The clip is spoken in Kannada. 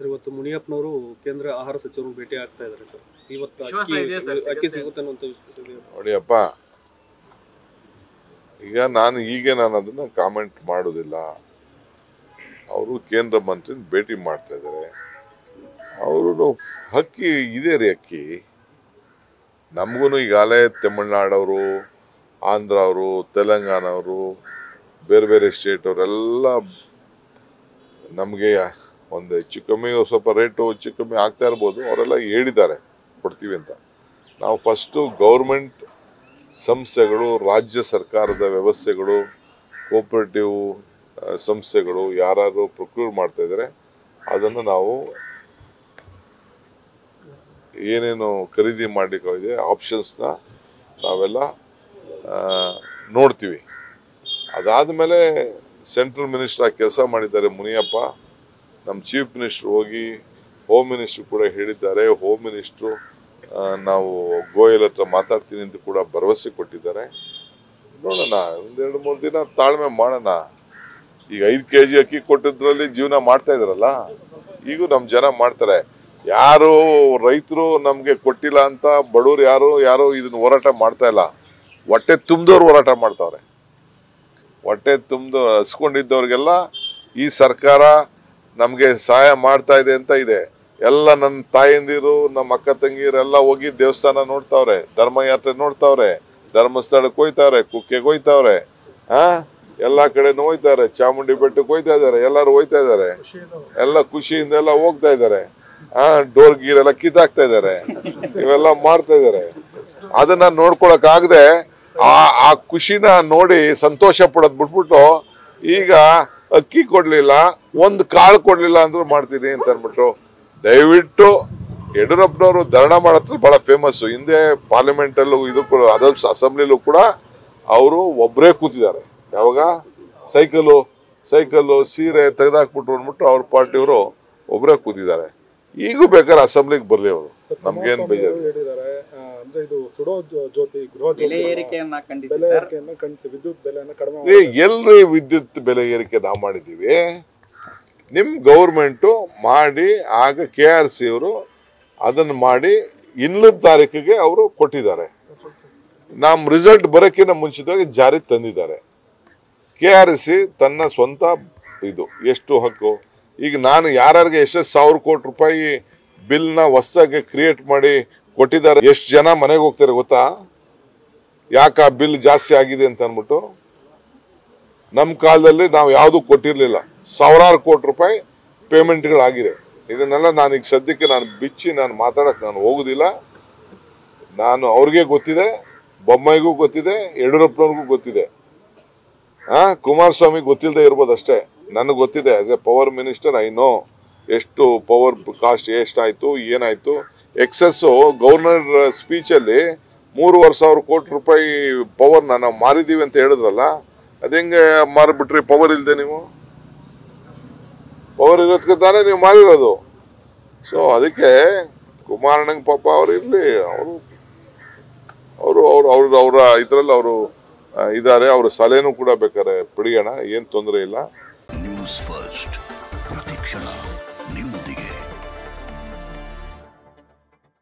ಸರ್ ಇವತ್ತು ಮುನಿಯಪ್ಪನವರು ಕೇಂದ್ರ ಆಹಾರ ಸಚಿವರು ಭೇಟಿ ಆಗ್ತಾ ಇದ್ದಾರೆ ಸರ್ ಇವತ್ತು ವಿಶ್ವಾಸ ಅಕ್ಕಿ ಇದೆಯಾ ಸರ್? ಅಕ್ಕಿ ಸಿಗುತ್ತೆ? ಸಿಗುತ್ತೆ ಅನ್ನುವಂಥ ವಿಶ್ವಾಸ ಇದೆಯಾ? ನೋಡಿಯಪ್ಪ ಈಗ ನಾನು ಹೀಗೆ ನಾನು ಅದನ್ನ ಕಾಮೆಂಟ್ ಮಾಡೋದಿಲ್ಲ ಅವರು ಕೇಂದ್ರ ಮಂತ್ರಿ ಭೇಟಿ ಮಾಡ್ತಾ ಇದ್ದಾರೆ ಅವರು ಅಕ್ಕಿ ಇದೆ ರೀ ಅಕ್ಕಿ ನಮಗೂ ಈಗಾಗಲೇ ತಮಿಳ್ನಾಡವರು ಆಂಧ್ರ ಅವರು ತೆಲಂಗಾಣ ಅವರು ಬೇರೆ ಬೇರೆ ಸ್ಟೇಟ್ ಅವರೆಲ್ಲ ನಮಗೆ ಒಂದು ಹೆಚ್ಚು ಕಮ್ಮಿ ಸ್ವಲ್ಪ ರೇಟು ಹೆಚ್ಚು ಕಮ್ಮಿ ಆಗ್ತಾ ಇರ್ಬೋದು ಅವರೆಲ್ಲ ಹೇಳಿದ್ದಾರೆ ಕೊಡ್ತೀವಿ ಅಂತ ನಾವು ಫಸ್ಟು ಗೌರ್ಮೆಂಟ್ ಸಂಸ್ಥೆಗಳು ರಾಜ್ಯ ಸರ್ಕಾರದ ವ್ಯವಸ್ಥೆಗಳು ಕೋಪರೇಟಿವ್ ಸಂಸ್ಥೆಗಳು ಯಾರು ಪ್ರೊಕ್ಯೂರ್ ಮಾಡ್ತಾ ಇದ್ದಾರೆ ಅದನ್ನು ನಾವು ಏನೇನು ಖರೀದಿ ಮಾಡಲಿಕ್ಕಿದೆ ಆಪ್ಷನ್ಸ್ನ ನಾವೆಲ್ಲ ಆ, ನೋಡ್ತೀವಿ ಅದಾದಮೇಲೆ ಸೆಂಟ್ರಲ್ ಮಿನಿಸ್ಟರ್ ಆಗಿ ಕೆಲಸ ಮಾಡಿದ್ದಾರೆ ಮುನಿಯಪ್ಪ ನಮ್ಮ ಚೀಫ್ ಮಿನಿಸ್ಟರ್ ಹೋಗಿ ಹೋಮ್ ಮಿನಿಸ್ಟರ್ ಕೂಡ ಹೇಳಿದ್ದಾರೆ ಹೋಮ್ ಮಿನಿಸ್ಟ್ರು ಆ, ನಾವು ಗೋಯಲ್ ಹತ್ರ ಮಾತಾಡ್ತೀನಿ ಅಂತ ಕೂಡ ಭರವಸೆ ಕೊಟ್ಟಿದ್ದಾರೆ ನೋಡೋಣ ಒಂದೆರಡು ಮೂರು ದಿನ ತಾಳ್ಮೆ ಮಾಡೋಣ ಈಗ ಐದು ಕೆ ಜಿ ಅಕ್ಕಿ ಕೊಟ್ಟಿದ್ರಲ್ಲಿ ಜೀವನ ಮಾಡ್ತಾ ಇದಾರಲ್ಲ ಈಗೂ ನಮ್ಮ ಜನ ಮಾಡ್ತಾರೆ ಯಾರು ರೈತರು ನಮಗೆ ಕೊಟ್ಟಿಲ್ಲ ಅಂತ ಬಡವ್ರು ಯಾರು ಯಾರು ಇದನ್ನ ಹೋರಾಟ ಮಾಡ್ತಾ ಇಲ್ಲ ಹೊಟ್ಟೆ ತುಂಬಿದವ್ರು ಹೋರಾಟ ಮಾಡ್ತಾವ್ರೆ ಹೊಟ್ಟೆ ತುಂಬ್ದು ಹಸ್ಕೊಂಡಿದ್ದವ್ರಿಗೆಲ್ಲ ಈ ಸರ್ಕಾರ ನಮಗೆ ಸಹಾಯ ಮಾಡ್ತಾ ಇದೆ ಅಂತ ಇದೆ ಎಲ್ಲ ನನ್ನ ತಾಯಂದಿರು ನಮ್ಮ ಅಕ್ಕ ತಂಗಿಯರೆಲ್ಲ ಹೋಗಿ ದೇವಸ್ಥಾನ ನೋಡ್ತಾವ್ರೆ ಧರ್ಮಯಾತ್ರೆ ನೋಡ್ತಾವ್ರೆ ಧರ್ಮಸ್ಥಳಕ್ಕೆ ಹೋಯ್ತಾವ್ರೆ ಕುಕ್ಕೆಗೆ ಹೋಯ್ತಾವ್ರೆ ಆ ಎಲ್ಲಾ ಕಡೆನೂ ಹೋಯ್ತಾರೆ ಚಾಮುಂಡಿ ಬೆಟ್ಟಕ್ಕೆ ಹೋಯ್ತಾ ಇದಾರೆ ಎಲ್ಲರೂ ಹೋಯ್ತಾ ಇದಾರೆ ಎಲ್ಲ ಖುಷಿಯಿಂದ ಎಲ್ಲ ಹೋಗ್ತಾ ಇದಾರೆ ಆ ಡೋರ್ ಗೀರ್ ಎಲ್ಲ ಕಿತ್ತಾಕ್ತಾ ಇದಾರೆ ಇವೆಲ್ಲ ಮಾಡ್ತಾ ಇದಾರೆ ಅದನ್ನ ನೋಡ್ಕೊಳಕ್ ಆಗದೆ ಆ ಆ ಖುಷಿನ ನೋಡಿ ಸಂತೋಷ ಪಡೋದ್ ಬಿಟ್ಬಿಟ್ಟು ಈಗ ಅಕ್ಕಿ ಕೊಡ್ಲಿಲ್ಲ ಒಂದ್ ಕಾಳು ಕೊಡ್ಲಿಲ್ಲ ಅಂದ್ರೂ ಮಾಡ್ತೀನಿ ಅಂತ ಅನ್ಬಿಟ್ರು ದಯವಿಟ್ಟು ಯಡಿಯೂರಪ್ಪನವರು ಧರಣ ಮಾಡತ್ರ ಬಹಳ ಫೇಮಸ್ ಹಿಂದೆ ಪಾರ್ಲಿಮೆಂಟ್ ಅಲ್ಲೂ ಇದು ಕೂಡ ಅದರ್ ಅಸೆಂಬ್ಲಿಲೂ ಕೂಡ ಅವರು ಒಬ್ಬರೇ ಕೂತಿದ್ದಾರೆ ಯಾವಾಗ ಸೈಕಲು ಸೈಕಲ್ಲು ಸೀರೆ ತೆಗೆದಾಕ್ಬಿಟ್ರು ಅಂದ್ಬಿಟ್ಟು ಅವ್ರ ಪಾರ್ಟಿಯವರು ಒಬ್ಬರೇ ಕೂತಿದ್ದಾರೆ ಈಗೂ ಬೇಕಾದ್ರೆ ಅಸೆಂಬ್ಲಿಗೆ ಬರ್ಲಿ ಅವರು ನಮ್ಗೇನ್ ಬೇಜಾರು ಹೇಳಿದ್ದಾರೆ ಆ, ಅಂದ್ರೆ ಇದು ಸುಡೋ ಜ್ಯೋ- ಜ್ಯೋತಿ ಗೃಹ ಬೆಲೆ ಜ್ಯೋತಿ ಏರಿಕೆಯನ್ನ ಖಂಡಿಸಿ ಬೆಲೆ ಸರ್ ಏರಿಕೆಯನ್ನು ಖಂಡಿಸಿ ವಿದ್ಯುತ್ ಬೆಲೆಯನ್ನು ಕಡಿಮೆ ಏ ಮಾಡಿ ಎಲ್ರಿ ವಿದ್ಯುತ್ ಬೆಲೆ ಏರಿಕೆ ನಾವು ಮಾಡಿದ್ದೀವಿ ನಿಮ್ ಗೌರ್ಮೆಂಟು ಮಾಡಿ ಆಗ ಕೆ ಆರ್ ಸಿ ಅವರು ಅದನ್ನು ಮಾಡಿ ಇನ್ನೊಂದು ತಾರೀಕಿಗೆ ಅವರು ಕೊಟ್ಟಿದ್ದಾರೆ ನಮ್ಮ ರಿಸಲ್ಟ್ ಬರೋಕ್ಕಿಂತ ಮುಂಚಿತವಾಗಿ ಜಾರಿ ತಂದಿದ್ದಾರೆ ಕೆ ಆರ್ ಸಿ ತನ್ನ ಸ್ವಂತ ಇದು ಎಷ್ಟು ಹಕ್ಕು ಈಗ ನಾನು ಯಾರ್ಯಾರಿಗೆ ಎಷ್ಟೆಷ್ಟು ಸಾವಿರ ಕೋಟಿ ರೂಪಾಯಿ ಬಿಲ್ನ ಹೊಸದಾಗಿ ಕ್ರಿಯೇಟ್ ಮಾಡಿ ಕೊಟ್ಟಿದ್ದಾರೆ ಎಷ್ಟು ಜನ ಮನೆಗೆ ಹೋಗ್ತಾರೆ ಗೊತ್ತಾ ಯಾಕೆ ಆ ಬಿಲ್ ಜಾಸ್ತಿ ಆಗಿದೆ ಅಂತ ಅಂದ್ಬಿಟ್ಟು ನಮ್ಮ ಕಾಲದಲ್ಲಿ ನಾವು ಯಾವುದು ಕೊಟ್ಟಿರಲಿಲ್ಲ ಸಾವಿರಾರು ಕೋಟಿ ರೂಪಾಯಿ ಪೇಮೆಂಟ್ಗಳಾಗಿದೆ ಇದನ್ನೆಲ್ಲ ನಾನು ಈಗ ಸದ್ಯಕ್ಕೆ ನಾನು ಬಿಚ್ಚಿ ನಾನು ಮಾತಾಡಕ್ ನಾನು ಹೋಗುದಿಲ್ಲ ನಾನು ಅವ್ರಿಗೆ ಗೊತ್ತಿದೆ ಬೊಮ್ಮಾಯಿಗೂ ಗೊತ್ತಿದೆ ಯಡಿಯೂರಪ್ಪನವ್ರಿಗೂ ಗೊತ್ತಿದೆ ಆ ಕುಮಾರಸ್ವಾಮಿ ಗೊತ್ತಿಲ್ಲದೆ ಇರ್ಬೋದು ಅಷ್ಟೇ ನನಗೆ ಗೊತ್ತಿದೆ as a power minister I know ಎಷ್ಟು ಪವರ್ ಕಾಸ್ಟ್ ಎಷ್ಟಾಯ್ತು ಏನಾಯ್ತು ಎಕ್ಸಸ್ಸು ಗವರ್ನರ್ ಸ್ಪೀಚಲ್ಲಿ ಮೂರುವರೆ ಸಾವಿರ ಕೋಟಿ ರೂಪಾಯಿ ಪವರ್ನ ನಾವು ಮಾರಿದೀವಿ ಅಂತ ಹೇಳಿದ್ರಲ್ಲ ಅതെಂಗೆ ಮಾರಿಬಿಟ್ರಿ ಪವರ್ ಇಲ್ಲದೆ ನೀವು ಪವರ್ ಇರೋದಕ್ಕೆ ತಾನೇ ನೀವು ಮಾರಿರೋದು ಸೊ ಅದಕ್ಕೆ ಕುಮಾರಣ್ಣಂಗೆ ಪಾಪ ಅವ್ರು ಇರಲಿ ಅವರು ಅವರು ಅವ್ರು ಅವ್ರ ಅವರ ಇದರಲ್ಲಿ ಅವರು ಇದ್ದಾರೆ ಅವ್ರ ಸಲಹೆನೂ ಕೂಡ ಬೇಕಾದ್ರೆ ಪಡೆಯೋಣ ಏನು ತೊಂದರೆ ಇಲ್ಲ